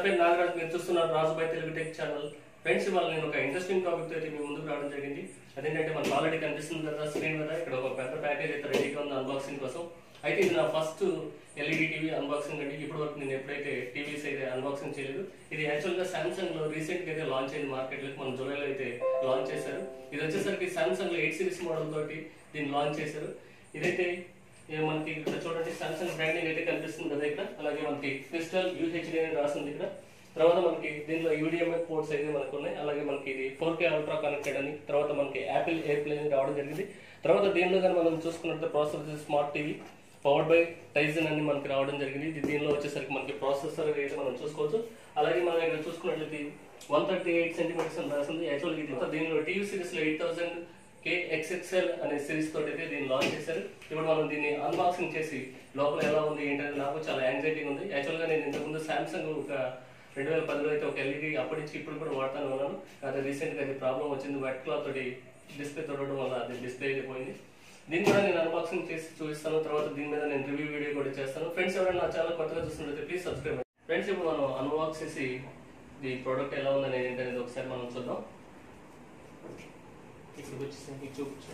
పేరు నాగరాజ్ మీరు చూస్తున్నారు Rajubhai Telugu tech channel friends ఇవాళ నేను ఒక ఇంట్రెస్టింగ్ టాపిక్ తో అయితే మీ ముందుకు రావడం జరిగింది అదేంటంటే మనకు ఆల్రెడీ కనిపిస్తుంది కదా స్క్రీన్ మీద ఇక్కడ ఒక పెద్ద ప్యాకేజ్ అయితే రెడీగా ఉంది అన్బాక్సింగ్ కోసం అయితే ఇది నా ఫస్ట్ ఎల్ఈడి టీవీ అన్బాక్సింగ్ అండి ఇప్పటి వరకు నేను ఎప్పుడైతే టీవీస్ అయితే అన్బాక్సింగ్ చేయలేదు ఇది యాక్చువల్ గా సామ్సంగ్ లో రీసెంట్ గా అయితే లాంచ్ అయింది మార్కెట్ లో మన జూలైలో అయితే లాంచ్ చేశారు ఇది వచ్చేసరికి సామ్సంగ్ లో ఎయిట్ సిరీస్ మోడల్ తోటి దీన్ని లాంచ్ చేశారు ఇదైతే ఏ మనకి ఇక్కడ చూడండి సామ్సంగ్ బ్రాండింగ్ అయితే కనిపిస్తుంది కదా ఇక్కడ అలాగే మనకి క్రిస్టల్ యూహెచ్డి అని రాసింది ఇక్కడ తర్వాత మనకి దీనిలో యూడిఎంఐ పోర్ట్స్ అయితే మనకు ఉన్నాయి అలాగే మనకి ఇది ఫోర్ కే అల్ట్రా కనెక్టెడ్ అని తర్వాత మనకి యాపిల్ ఎయిర్ ప్లేన్ రావడం జరిగింది తర్వాత దీనిలో కానీ మనం చూసుకున్నట్టు processor smart TV powered by Tizen అని మనకి రావడం జరిగింది ఇది దీనిలో వచ్చేసరికి మనకి ప్రాసెసర్ అయితే మనం చూసుకోవచ్చు అలాగే మనం ఇక్కడ చూసుకున్నట్లయితే వన్ థర్టీ ఎయిట్ సెంటీమీటర్స్ అని రాసింది యాక్చువల్గా ఇది దీనిలో టీవీ సిరీస్ లో ఎయిట్ థౌసండ్ కే ఎక్స్ఎక్స్ఎల్ అనే సిరీస్ తోటి అయితే దీన్ని లాంచ్ చేశారు ఇప్పుడు మనం దీన్ని అన్బాక్సింగ్ చేసి లోపల ఎలా ఉంది ఏంటనేది నాకు చాలా యాంగ్జైటీ ఉంది యాక్చువల్ గా నేను ఇంతకుముందు సామ్సంగ్ ఒక రెండు వేల పదిలో అయితే ఒక ఎల్ఈడి అప్పటి నుంచి ఇప్పుడు కూడా వాడుతాను ఉన్నాను అది రీసెంట్ గా అది ప్రాబ్లం వచ్చింది వైట్ క్లాత్ తోటి డిస్ప్లే తొడవడం వల్ల అది డిస్ప్లే అయిపోయింది దీన్ని కూడా నేను అన్బాక్సింగ్ చేసి చూపిస్తాను తర్వాత దీని మీద నేను రివ్యూ వీడియో కూడా చేస్తాను ఫ్రెండ్స్ ఎవరైనా నా ఛానల్ కొత్తగా చూస్తున్నట్లయితే ప్లీజ్ సబ్స్క్రైబ్ ఫ్రెండ్స్ ఇప్పుడు మనం అన్బాక్స్ చేసి ఈ ప్రోడక్ట్ ఎలా ఉందని ఏంటనేది ఒకసారి మనం చూద్దాం ఇక్కడికి వచ్చేసి మీకు చూపించు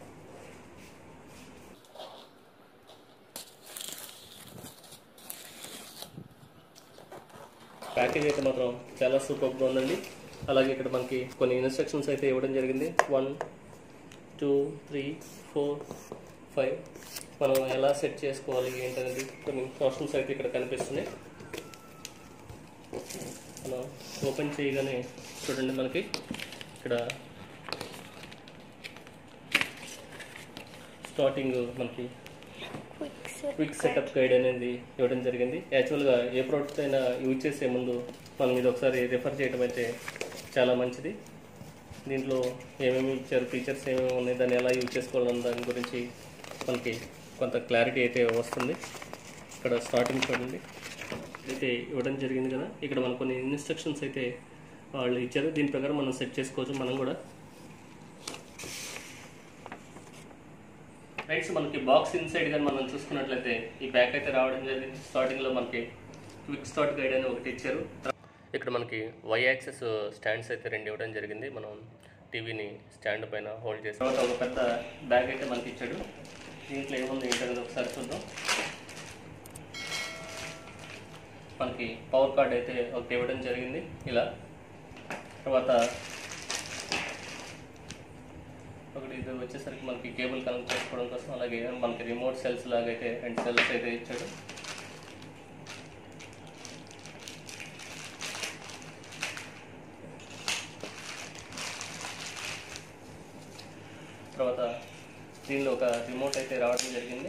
ప్యాకేజ్ అయితే మాత్రం చాలా సూపర్గా ఉందండి అలాగే ఇక్కడ మనకి కొన్ని ఇన్స్ట్రక్షన్స్ అయితే ఇవ్వడం జరిగింది one two three four five మనం ఎలా సెట్ చేసుకోవాలి ఏంటనేది కొన్ని ఆప్షన్స్ అయితే ఇక్కడ కనిపిస్తున్నాయి మనం ఓపెన్ చేయగానే చూడండి మనకి ఇక్కడ స్టార్టింగ్ మనకి క్విక్ సెటప్ గైడ్ అనేది ఇవ్వడం జరిగింది యాక్చువల్గా ఏ ప్రోడక్ట్ అయినా యూజ్ చేసే ముందు మనం ఇది ఒకసారి రిఫర్ చేయడం అయితే చాలా మంచిది దీంట్లో ఏమేమి ఇచ్చారు ఫీచర్స్ ఏమేమి ఉన్నాయి దాన్ని ఎలా యూజ్ చేసుకోవాలన్న దాని గురించి మనకి కొంత క్లారిటీ అయితే వస్తుంది ఇక్కడ స్టార్టింగ్ చూడండి అయితే ఇవ్వడం జరిగింది కదా ఇక్కడ మనకు కొన్ని ఇన్స్ట్రక్షన్స్ అయితే వాళ్ళు ఇచ్చారు దీని ప్రకారం మనం సెట్ చేసుకోవచ్చు మనం కూడా రైట్స్ మనకి బాక్స్ ఇన్సైడ్ కానీ మనం చూసుకున్నట్లయితే ఈ ప్యాక్ అయితే రావడం జరిగింది స్టార్టింగ్ లో మనకి క్విక్ స్టార్ట్ గైడ్ అని ఒకటి ఇచ్చారు ఇక్కడ మనకి వై యాక్సెస్ స్టాండ్స్ అయితే రెండు ఇవ్వడం జరిగింది మనం టీవీని స్టాండ్ పైన హోల్డ్ చేసి తర్వాత ఒక పెద్ద బ్యాగ్ అయితే మనకి ఇచ్చాడు దీంట్లో ఏముంది ఏంటనేది ఒకసారి చూద్దాం మనకి పవర్ కార్డ్ అయితే ఒకటి ఇవ్వడం జరిగింది ఇలా తర్వాత ఒకటి ఇది వచ్చేసరికి మనకి కేబుల్ కనెక్ట్ చేసుకోవడం కోసం అలాగే మనకి రిమోట్ సెల్స్ లాగా అయితే రెండు సెల్స్ అయితే ఇచ్చాడు తర్వాత దీనిలో ఒక రిమోట్ అయితే రావడం జరిగింది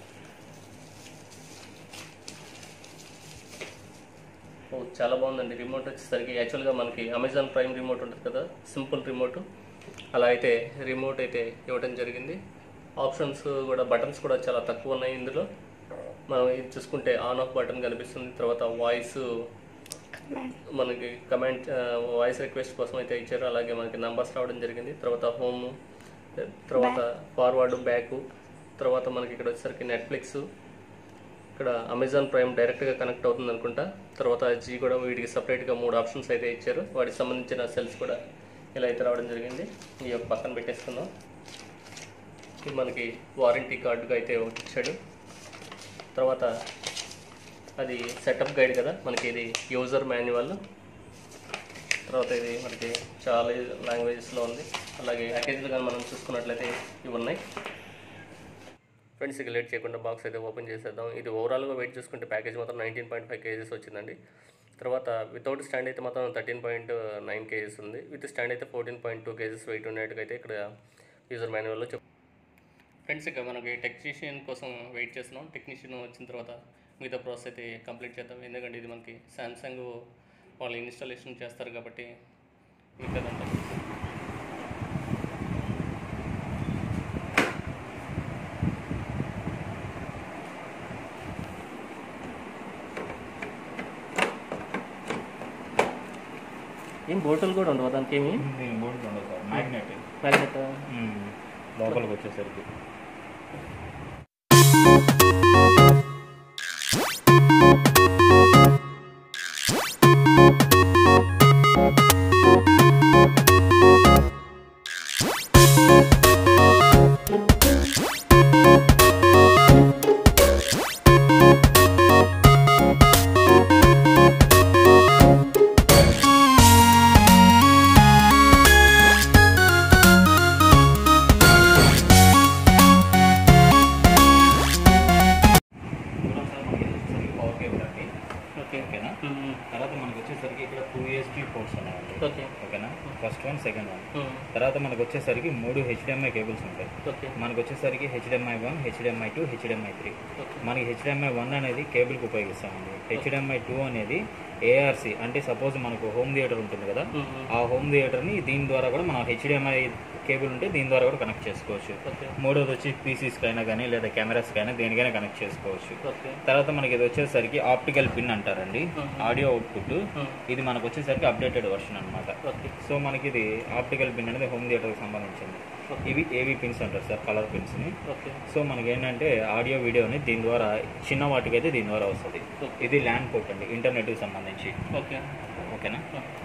ఓ చాలా బాగుందండి రిమోట్ వచ్చేసరికి యాక్చువల్గా మనకి అమెజాన్ ప్రైమ్ రిమోట్ ఉంటుంది కదా సింపుల్ రిమోట్ అలా అయితే రిమోట్ అయితే ఇవ్వడం జరిగింది ఆప్షన్స్ కూడా బటన్స్ కూడా చాలా తక్కువ ఉన్నాయి ఇందులో మనం ఇది చూసుకుంటే ఆన్ ఆఫ్ బటన్ కనిపిస్తుంది తర్వాత వాయిస్ మనకి కమెంట్ వాయిస్ రిక్వెస్ట్ కోసం అయితే ఇచ్చారు అలాగే మనకి నంబర్స్ రావడం జరిగింది తర్వాత హోమ్ తర్వాత ఫార్వర్డ్ బ్యాక్ తర్వాత మనకి ఇక్కడ వచ్చేసరికి నెట్ఫ్లిక్స్ ఇక్కడ అమెజాన్ ప్రైమ్ డైరెక్ట్గా కనెక్ట్ అవుతుంది అనుకుంటా తర్వాత జీ కూడా వీటికి సపరేట్గా మూడు ఆప్షన్స్ అయితే ఇచ్చారు వాటికి సంబంధించిన సెల్స్ కూడా ఇలా అయితే రావడం జరిగింది ఈ యొక్క పక్కన పెట్టేసుకుందాం ఇది మనకి వారంటీ కార్డుగా అయితే ఒకటి ఇచ్చాడు తర్వాత అది సెటప్ గైడ్ కదా మనకి ఇది యూజర్ మాన్యువల్ తర్వాత ఇది మనకి చాలా లాంగ్వేజెస్లో ఉంది అలాగే ప్యాకేజీలు కానీ మనం చూసుకున్నట్లయితే ఇవి ఉన్నాయి ఫ్రెండ్స్ ఇక లేట్ చేయకుండా బాక్స్ అయితే ఓపెన్ చేసేద్దాం ఇది ఓవరాల్గా వెయిట్ చూసుకుంటే ప్యాకేజ్ మాత్రం నైన్టీన్ పాయింట్ ఫైవ్ కేజెస్ వచ్చిందండి తర్వాత వితౌట్ స్టాండ్ అయితే మాత్రం థర్టీన్ పాయింట్ నైన్ కేజెస్ ఉంది విత్ స్టాండ్ అయితే fourteen point two kgs weight ఉన్నట్టుగా అయితే ఇక్కడ యూజర్ మాన్యువల్లో చెప్ ఫ్రెండ్స్ ఇక మనకి టెక్నీషియన్ కోసం వెయిట్ చేస్తున్నాం టెక్నీషియన్ వచ్చిన తర్వాత మిగతా ప్రాసెస్ అయితే కంప్లీట్ చేద్దాం ఎందుకంటే ఇది మనకి శాంసంగ్ వాళ్ళు ఇన్స్టాలేషన్ చేస్తారు కాబట్టి మిగతాదంతా ఏం బోటల్ కూడా ఉండవు దానికి ఏమి దీని బోర్డు ఉండదు సార్ మ్యాగ్నెట్ మ్యాగ్నెట్ లోపలికి వచ్చేసరికి ఇందులో సార్ మనకి వచ్చేసరికి పవర్ కేబుల్ అండి ఓకే ఓకేనా తర్వాత మనకు వచ్చేసరికి ఇక్కడ టూ యూఎస్బీ పోర్ట్స్ ఉన్నాయండి ఓకే ఓకేనా first one second one um. తర్వాత మనకు వచ్చేసరికి మూడు హెచ్డిఎంఐ కేబుల్స్ ఉంటాయి ఓకే మనకు వచ్చేసరికి HDMI one HDMI two HDMI three okay మనకి హెచ్డిఎంఐ వన్ అనేది కేబుల్కి ఉపయోగిస్తామండి హెచ్డిఎంఐ టూ అనేది ఏఆర్సి అంటే సపోజ్ మనకు హోమ్ థియేటర్ ఉంటుంది కదా ఉమ్, ఉమ్. ఆ హోమ్ థియేటర్ని దీని ద్వారా కూడా మనం హెచ్డిఎంఐ కేబుల్ ఉంటే దీని ద్వారా కూడా కనెక్ట్ చేసుకోవచ్చు ఓకే మూడోది వచ్చి పీసీస్కి అయినా కానీ లేదా కెమెరాస్కి అయినా దేనికైనా కనెక్ట్ చేసుకోవచ్చు ఓకే తర్వాత మనకి ఇది వచ్చేసరికి ఆప్టికల్ పిన్ అంటారండి Mhm. Audio output um. ఇది మనకు వచ్చేసరికి అప్డేటెడ్ వర్షన్ అనమాట ఓకే సో మనకి ఇది ఆప్టికల్ పిన్ అనేది హోమ్ థియేటర్కి సంబంధించింది ఓకే ఇవి ఏవి పిన్స్ అంటారు సార్ కలర్ పిన్స్ని ఓకే సో మనకి ఏంటంటే ఆడియో వీడియోని దీని ద్వారా చిన్న వాటికి అయితే దీని ద్వారా వస్తుంది ఓకే ఇది ల్యాండ్ పోర్ట్ అండి ఇంటర్నెట్కి సంబంధించి ఓకే ఓకేనా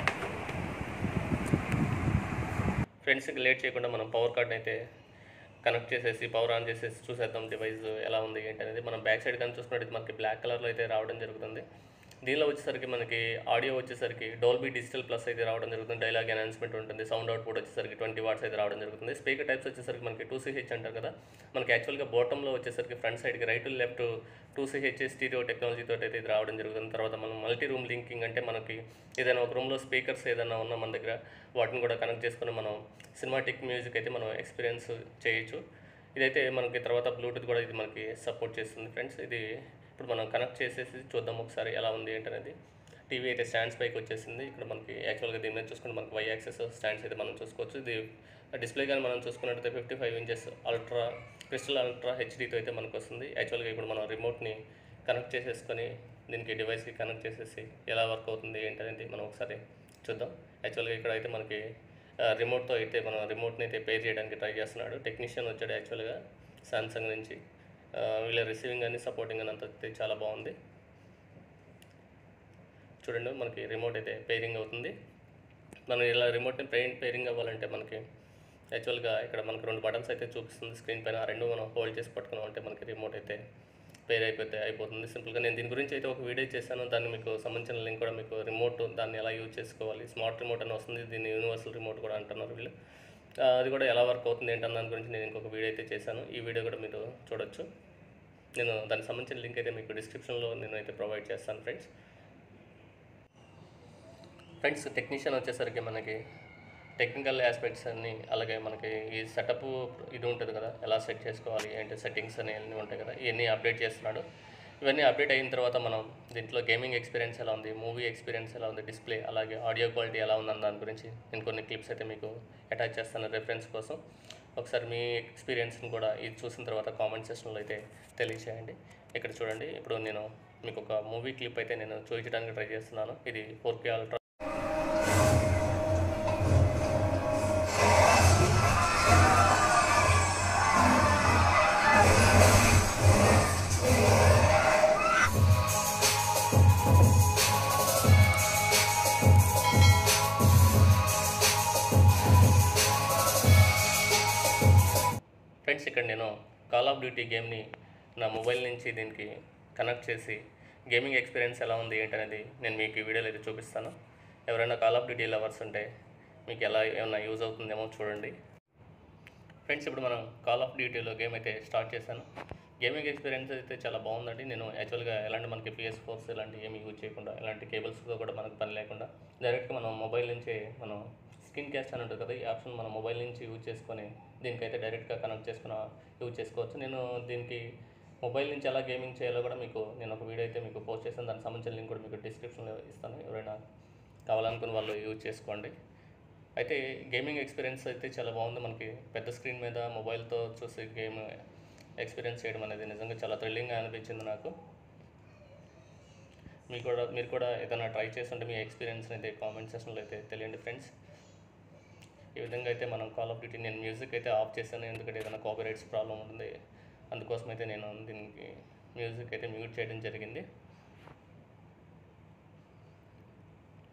ఫ్రెండ్స్ ఇంకా లేట్ చేయకుండా మనం పవర్ కార్డ్ అయితే కనెక్ట్ చేసేసి పవర్ ఆన్ చేసేసి చూసేద్దాం డివైస్ ఎలా ఉంది ఏంటి అనేది మనం బ్యాక్ సైడ్ కానీ చూసుకున్నట్టు మనకి బ్లాక్ కలర్లో అయితే రావడం జరుగుతుంది దీనిలో వచ్చేసరికి మనకి ఆడియో వచ్చేసరికి డోల్బీ డిజిటల్ ప్లస్ అయితే రావడం జరుగుతుంది డైలాగ్ అనౌన్స్మెంట్ ఉంటుంది సౌండ్ అవుట్పుట్ వచ్చేసరికి ట్వంటీ వాట్స్ అయితే రావడం జరుగుతుంది స్పీకర్ టైప్స్ వచ్చేసరికి మనకి టూ సిహెచ్ అంటారు కదా మనకి యాక్చువల్గా బాటంలో వచ్చేసరికి ఫ్రంట్ సైడ్కి right left two CH stereo టెక్నాలజీతో అయితే ఇది రావడం జరుగుతుంది తర్వాత మనం మల్టీ రూమ్ లింకింగ్ అంటే మనకి ఏదైనా ఒక రూమ్లో స్పీకర్స్ ఏదైనా ఉన్నా మన దగ్గర వాటిని కూడా కనెక్ట్ చేసుకొని మనం సినిమాటిక్ మ్యూజిక్ అయితే మనం ఎక్స్పీరియన్స్ చేయొచ్చు ఇదైతే మనకి తర్వాత బ్లూటూత్ కూడా ఇది మనకి సపోర్ట్ చేస్తుంది ఫ్రెండ్స్ ఇది ఇప్పుడు మనం కనెక్ట్ చేసేసి చూద్దాం ఒకసారి ఎలా ఉంది ఏంటనేది టీవీ అయితే స్టాండ్స్ పైకి వచ్చేసింది ఇక్కడ మనకి యాక్చువల్గా దీని మీద చూసుకుంటే మనకి వై యాక్సెస్ స్టాండ్స్ అయితే మనం చూసుకోవచ్చు ఇది డిస్ప్లే కానీ మనం చూసుకున్నట్టయితే fifty five inches ultra crystal ultra హెచ్డీతో అయితే మనకు వస్తుంది యాక్చువల్గా ఇప్పుడు మనం రిమోట్ని కనెక్ట్ చేసేసుకొని దీనికి డివైస్కి కనెక్ట్ చేసేసి ఎలా వర్క్ అవుతుంది ఏంటనేది మనం ఒకసారి చూద్దాం యాక్చువల్గా ఇక్కడ అయితే మనకి ఆ, రిమోట్తో అయితే మనం రిమోట్ని అయితే పే చేయడానికి ట్రై చేస్తున్నాడు టెక్నీషియన్ వచ్చాడు యాక్చువల్గా సామ్సంగ్ నుంచి ఆ, వీళ్ళ రిసీవింగ్ అని సపోర్టింగ్ అని అంత అయితే చాలా బాగుంది చూడండి మనకి రిమోట్ అయితే పేరింగ్ అవుతుంది మనం ఇలా రిమోట్ని పెయిన్ పేరింగ్ అవ్వాలంటే మనకి యాక్చువల్గా ఇక్కడ మనకి రెండు బటన్స్ అయితే చూపిస్తుంది స్క్రీన్ పైన ఆ రెండు మనం హోల్డ్ చేసి పట్టుకున్నాం అంటే మనకి రిమోట్ అయితే పేర్ అయిపోతే అయిపోతుంది సింపుల్గా నేను దీని గురించి అయితే ఒక వీడియో చేశాను దాన్ని మీకు సంబంధించిన లింక్ కూడా మీకు రిమోట్ దాన్ని ఎలా యూజ్ చేసుకోవాలి స్మార్ట్ రిమోట్ అని వస్తుంది దీన్ని యూనివర్సల్ రిమోట్ కూడా అంటున్నారు వీళ్ళు ఆ, అది కూడా ఎలా వర్క్ అవుతుంది ఏంటన్న దాని గురించి నేను ఇంకొక వీడియో అయితే చేశాను ఈ వీడియో కూడా మీరు చూడొచ్చు నేను దానికి సంబంధించిన లింక్ అయితే మీకు డిస్క్రిప్షన్లో నేను అయితే ప్రొవైడ్ చేస్తాను ఫ్రెండ్స్ ఫ్రెండ్స్ టెక్నీషియన్ వచ్చేసరికి మనకి టెక్నికల్ ఆస్పెక్ట్స్ అన్ని అలాగే మనకి ఈ సెటప్ ఇది ఉంటుంది కదా ఎలా సెట్ చేసుకోవాలి ఏంటి సెట్టింగ్స్ అని అన్నీ ఉంటాయి కదా ఇవన్నీ అప్డేట్ చేస్తున్నాడు ఇవన్నీ అప్డేట్ అయిన తర్వాత మనం దీంట్లో గేమింగ్ ఎక్స్పీరియన్స్ ఎలా ఉంది మూవీ ఎక్స్పీరియన్స్ ఎలా ఉంది డిస్ప్లే అలాగే ఆడియో క్వాలిటీ ఎలా ఉందన్న దాని గురించి నేను కొన్ని క్లిప్స్ అయితే మీకు అటాచ్ చేస్తాను రెఫరెన్స్ కోసం ఒకసారి మీ ఎక్స్పీరియన్స్ని కూడా ఇది చూసిన తర్వాత కామెంట్ సెక్షన్లో అయితే తెలియచేయండి ఇక్కడ చూడండి ఇప్పుడు నేను మీకు ఒక మూవీ క్లిప్ అయితే నేను చూపించడానికి ట్రై చేస్తున్నాను ఇది ఫోర్ కే అల్ట్రా ఫ్రెండ్స్ ఇక్కడ నేను కాల్ ఆఫ్ డ్యూటీ గేమ్ని నా మొబైల్ నుంచి దీనికి కనెక్ట్ చేసి గేమింగ్ ఎక్స్పీరియన్స్ ఎలా ఉంది ఏంటనేది నేను మీకు ఈ వీడియోలో అయితే చూపిస్తాను ఎవరైనా కాల్ ఆఫ్ డ్యూటీ లవర్స్ ఉంటే మీకు ఎలా ఏమైనా యూజ్ అవుతుందేమో చూడండి ఫ్రెండ్స్ ఇప్పుడు మనం కాల్ ఆఫ్ డ్యూటీలో గేమ్ అయితే స్టార్ట్ చేశాను గేమింగ్ ఎక్స్పీరియన్స్ అయితే చాలా బాగుందండి నేను యాక్చువల్గా ఎలాంటి మనకి పిఎస్ ఫోర్స్ ఇలాంటి ఏమి యూజ్ చేయకుండా ఎలాంటి కేబుల్స్తో కూడా మనకు పని లేకుండా డైరెక్ట్గా మనం మొబైల్ నుంచే మనం స్క్రీన్ క్యాస్ట్ అని ఉంటుంది కదా ఈ ఆప్షన్ మన మొబైల్ నుంచి యూజ్ చేసుకొని దీనికైతే డైరెక్ట్గా కనెక్ట్ చేసుకుని యూజ్ చేసుకోవచ్చు నేను దీనికి మొబైల్ నుంచి ఎలా గేమింగ్ చేయాలో కూడా మీకు నేను ఒక వీడియో అయితే మీకు పోస్ట్ చేస్తాను దానికి సంబంధించిన లింక్ కూడా మీకు డిస్క్రిప్షన్లో ఇస్తాను ఎవరైనా కావాలనుకున్న వాళ్ళు యూజ్ చేసుకోండి అయితే గేమింగ్ ఎక్స్పీరియన్స్ అయితే చాలా బాగుంది మనకి పెద్ద స్క్రీన్ మీద మొబైల్తో చూసి గేమ్ ఎక్స్పీరియన్స్ చేయడం అనేది నిజంగా చాలా థ్రిల్లింగ్గా అనిపించింది నాకు మీకు కూడా మీరు కూడా ఏదైనా ట్రై చేస్తుంటే మీ ఎక్స్పీరియన్స్ అయితే కామెంట్ సెక్షన్లో అయితే తెలియండి ఫ్రెండ్స్ ఈ విధంగా అయితే మనం కాల్ ఆఫ్ డ్యూటీ నేను మ్యూజిక్ అయితే ఆఫ్ చేశాను ఎందుకంటే ఏదైనా కాపీరైట్స్ ప్రాబ్లం ఉంటుంది అందుకోసం అయితే నేను దీనికి మ్యూజిక్ అయితే మ్యూట్ చేయడం జరిగింది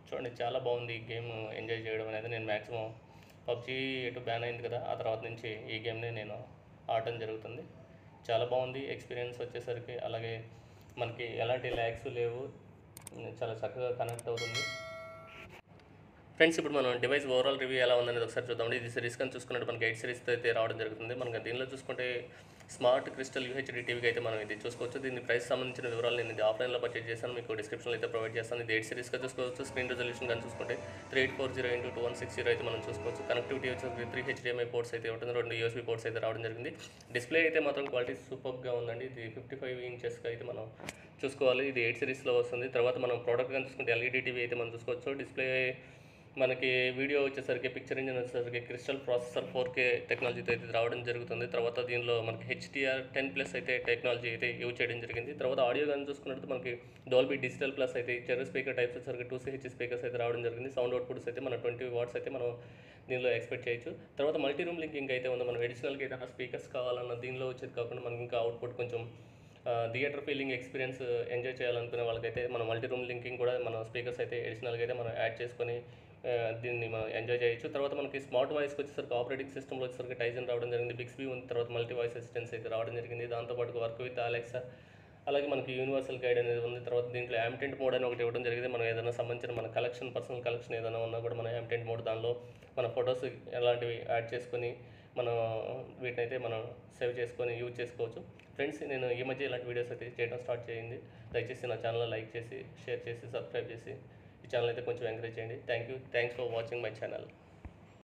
చూడండి చాలా బాగుంది ఈ గేమ్ ఎంజాయ్ చేయడం అనేది నేను మ్యాక్సిమం పబ్జీ ఎటు బ్యాన్ అయింది కదా ఆ తర్వాత నుంచి ఈ గేమ్ని నేను ఆడటం జరుగుతుంది చాలా బాగుంది ఎక్స్పీరియన్స్ వచ్చేసరికి అలాగే మనకి ఎలాంటి ల్యాగ్స్ లేవు చాలా చక్కగా కనెక్ట్ అవుతుంది ఫ్రెండ్స్ ఇప్పుడు మనం డివైస్ ఓవరాల్ రివ్యూ ఎలా ఉందనేది ఒకసారి చూద్దాం ఇది సిరీస్ కానీ చూసుకున్నట్టు మనకి ఎయిట్ సిరీస్ అయితే రావడం జరుగుతుంది మనకి దీనిలో చూసుకుంటే స్మార్ట్ క్రిస్టల్ యూహెచ్డి టీవీకి అయితే మనం ఇది చూసుకోవచ్చు దీని ప్రైస్ సంబంధించిన వివరాలు నేను ఇది ఆఫ్లైన్లో పర్చేజ్ చేశాను మీకు డిస్క్రిప్షన్లో అయితే ప్రొవైడ్ చేస్తాను ఇది ఎయిట్ సిరీస్గా చూసుకోవచ్చు స్క్రీన్ రెజల్యూషన్ కానీ చూసుకుంటే three eight four zero into two one six zero అయితే మనం చూసుకోవచ్చు కనెక్టివిటీ వచ్చేసి త్రీ హెచ్డిఎంఐ పోర్ట్స్ అయితే ఉంటుంది రెండు యూఎస్బీ పోర్ట్స్ అయితే రావడం జరిగింది డిస్ప్లే అయితే మాత్రం క్వాలిటీ సూపర్గా ఉందండి ఇది ఫిఫ్టీ ఫైవ్ ఇంచెస్కి అయితే మనం చూసుకోవాలి ఇది ఎయిట్ సిరీస్లో వస్తుంది తర్వాత మనం ప్రోడక్ట్ కానీ చూసుకుంటే ఎల్ఈడి టీవీ అయితే మనం చూసుకోవచ్చు డిస్ప్లే మనకి వీడియో వచ్చేసరికి పిక్చర్ ఇంజిన్ వచ్చేసరికి క్రిస్టల్ ప్రాసెసర్ ఫోర్ కే టెక్నాలజీతో అయితే రావడం జరుగుతుంది తర్వాత దీనిలో మనకి హెచ్డిఆర్ టెన్ ప్లస్ అయితే టెక్నాలజీ అయితే యూజ్ చేయడం జరిగింది తర్వాత ఆడియో కానీ చూసుకున్నట్టు మనకి డోల్బీ డిజిటల్ ప్లస్ అయితే ఇచ్చారు స్పీకర్ టైప్స్ వచ్చేసరికి టూ సిహెచ్ స్పీకర్స్ అయితే రావడం జరిగింది సౌండ్ అవుట్పుట్స్ అయితే మన ట్వంటీ వాట్స్ అయితే మనం దీనిలో ఎక్స్పెక్ట్ చేయొచ్చు తర్వాత మల్టీ రూమ్ లింకింగ్ అయితే ఉంది మనం అడిషనల్గా ఏదైనా స్పీకర్స్ కావాలన్న దీనిలో వచ్చేది కాకుండా మనకి ఇంకా అవుట్పుట్ కొంచెం థియేటర్ ఫీలింగ్ ఎక్స్పీరియన్స్ ఎంజాయ్ చేయాలనుకునే వాళ్ళకైతే మనం మల్టీ రూమ్ లింకింగ్ కూడా మన స్పీకర్స్ అయితే అడిషనల్గా అయితే మనం యాడ్ చేసుకొని ఆ, దీన్ని మనం ఎంజాయ్ చేయొచ్చు తర్వాత మనకి స్మార్ట్ వాయిస్కి వచ్చేసరికి ఆపరేటింగ్ సిస్టమ్లో వచ్చేసరికి టైజన్ రావడం జరిగింది బిక్స్బీ ఉంది తర్వాత మల్టీ వాయిస్ అసిస్టెన్స్ అయితే రావడం జరిగింది దాంతోపాటు వర్క్ విత్ అలెక్సా అలాగే మనకి యూనివర్సల్ గైడ్ అనేది ఉంది తర్వాత దీంట్లో యాంటెంట్ మోడ్ అని ఒకటి ఇవ్వడం జరిగింది మనం ఏదైనా సంబంధించిన మన కలెక్షన్ పర్సనల్ కలెక్షన్ ఏదైనా ఉన్నా కూడా మన యాంటెంట్ మోడ్ దానిలో మన ఫొటోస్ ఎలాంటివి యాడ్ చేసుకొని మనం వీటిని అయితే మనం సేవ్ చేసుకొని యూజ్ చేసుకోవచ్చు ఫ్రెండ్స్ నేను ఈ మధ్య ఇలాంటి వీడియోస్ అయితే చేయడం స్టార్ట్ చేయండి దయచేసి నా ఛానల్ లైక్ చేసి షేర్ చేసి సబ్స్క్రైబ్ చేసి ఈ ఛానల్ అయితే కొంచెం ఎంకరేజ్ చేయండి thank you thanks for watching my channel